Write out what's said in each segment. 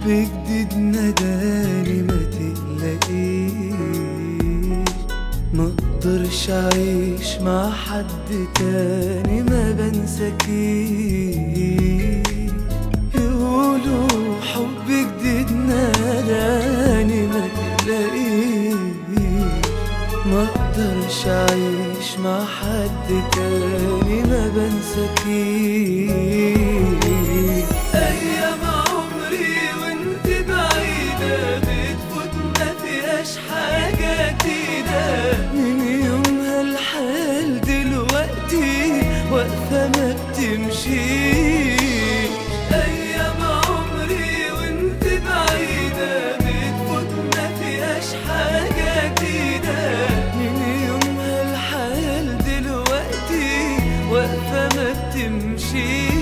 حب جديد نداني ما تقلقيش ما اقدرش اعيش مع حد تاني ما بنساكيش يقولوا حب جديد ناداني ما تقلقيش ما اقدرش اعيش مع حد تاني ما بنساكيش ايام عمري وانت بعيدة بتفوت ما فيهاش حاجة جديدة من يومها الحال دلوقتي واقفة ما بتمشيش ايام عمري وانت بعيدة بتفوت ما فيهاش حاجة جديدة من يومها الحال دلوقتي واقفة ما بتمشيش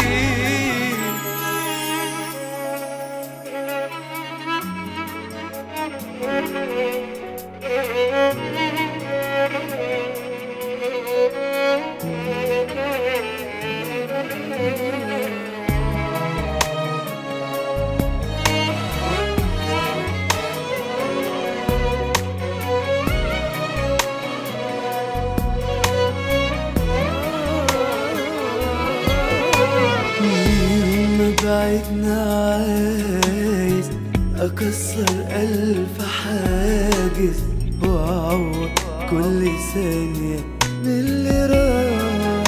يوم بعدنا عايز أكسر ألف حاجز وأعوض كل ثانية من اللي راح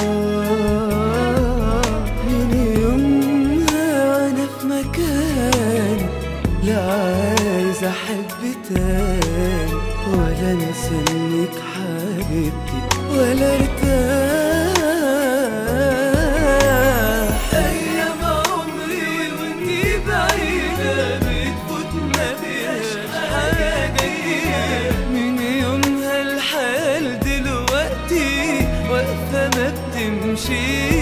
من يومها وأنا في مكان لا عايز أحب تاني ولا نسنك حبيبتي ولا ارتاح أيام عمري وانتي بعيدة بتفوت ما فيهاش حاجة جديدة من يومها الحال دلوقتي واقفة ما بتمشيش